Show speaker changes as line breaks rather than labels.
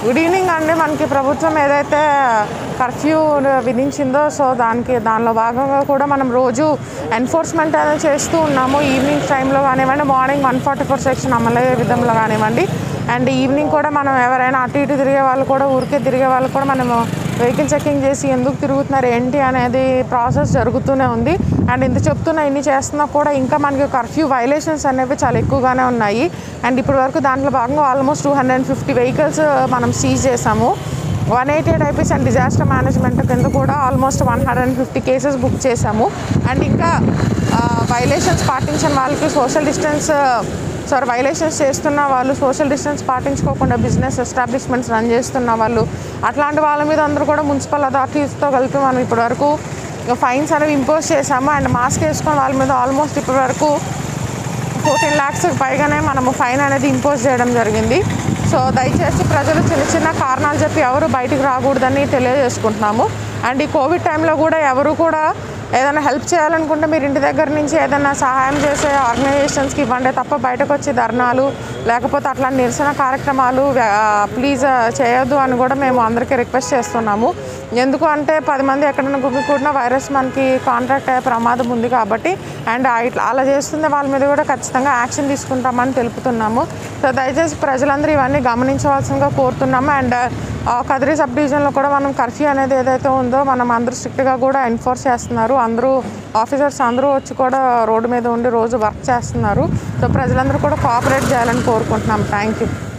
good evening అండి మనకి ప్రభుత్వం ఏదైతే కర్ఫ్యూ విధించిందో సో దానికి దానిలో భాగంగా కూడా మనం రోజు ఎన్ఫోర్స్మెంట్ అనేది చేస్తూ ఉన్నాము ఈవినింగ్ టైంలో కానివ్వండి morning one forty four section అమలయ్యే విధంలో కానివ్వండి అండ్ ఈవినింగ్ కూడా మనం ఎవరైనా అటు ఇటు తిరిగే వాళ్ళు కూడా ఊరికే తిరిగే వాళ్ళు కూడా మనము వెహికల్ చెకింగ్ చేసి ఎందుకు తిరుగుతున్నారు ఏంటి అనేది ప్రాసెస్ జరుగుతూనే ఉంది అండ్ ఇంత చెప్తున్నా ఇన్ని చేస్తున్నా కూడా ఇంకా మనకి కర్ఫ్యూ వైలేషన్స్ అనేవి చాలా ఎక్కువగానే ఉన్నాయి అండ్ ఇప్పటి వరకు దాంట్లో భాగంగా almost two hundred fifty vehicles మనం సీజ్ చేసాము one eighty eight IPC and disaster management కింద కూడా almost one hundred and fifty cases book చేసాము అండ్ ఇంకా వైలేషన్స్ పాటించిన వాళ్ళకి సోషల్ డిస్టెన్స్ సారీ వైలేషన్స్ చేస్తున్న వాళ్ళు సోషల్ డిస్టెన్స్ పాటించుకోకుండా బిజినెస్ ఎస్టాబ్లిష్మెంట్స్ రన్ చేస్తున్న వాళ్ళు అట్లాంటి వాళ్ళ మీద అందరూ కూడా మున్సిపల్ అథారిటీస్తో కలిపి మనం ఇప్పటివరకు ఫైన్స్ అనేవి ఇంపోజ్ చేసాము అండ్ మాస్క్ వేసుకున్న వాళ్ళ మీద ఆల్మోస్ట్ ఇప్పటివరకు ఫోర్టీన్ ల్యాక్స్ పైగానే మనము ఫైన్ అనేది ఇంపోజ్ చేయడం జరిగింది సో దయచేసి ప్రజలు చిన్న చిన్న కారణాలు చెప్పి ఎవరు బయటికి రాకూడదని తెలియజేసుకుంటున్నాము అండ్ ఈ కోవిడ్ టైంలో కూడా ఎవరు కూడా ఏదైనా హెల్ప్ చేయాలనుకుంటే మీరు ఇంటి దగ్గర నుంచి ఏదైనా సహాయం చేసే ఆర్గనైజేషన్స్కి ఇవ్వండి తప్ప బయటకు వచ్చి ధర్నాలు లేకపోతే అట్లా నిరసన కార్యక్రమాలు ప్లీజ్ చేయొద్దు అని కూడా మేము అందరికీ రిక్వెస్ట్ చేస్తున్నాము ఎందుకు అంటే పది మంది ఎక్కడైనా గుమికూడిన వైరస్ మనకి కాంట్రాక్ట్ అయ్యే ప్రమాదం ఉంది కాబట్టి అండ్ ఇట్లా అలా చేస్తున్న వాళ్ళ మీద కూడా ఖచ్చితంగా యాక్షన్ తీసుకుంటామని తెలుపుతున్నాము సో దయచేసి ప్రజలందరూ ఇవన్నీ గమనించవలసిందిగా కోరుతున్నాము అండ్ కదిరి సబ్ డివిజన్లో కూడా మనం కర్ఫ్యూ అనేది ఏదైతే ఉందో మనం అందరూ స్ట్రిక్ట్గా కూడా ఎన్ఫోర్స్ చేస్తున్నారు అందరూ ఆఫీసర్స్ అందరూ వచ్చి కూడా రోడ్డు మీద ఉండి రోజు వర్క్ చేస్తున్నారు సో ప్రజలందరూ కూడా కోఆపరేట్ చేయాలని కోరుకుంటున్నాం థ్యాంక్ యూ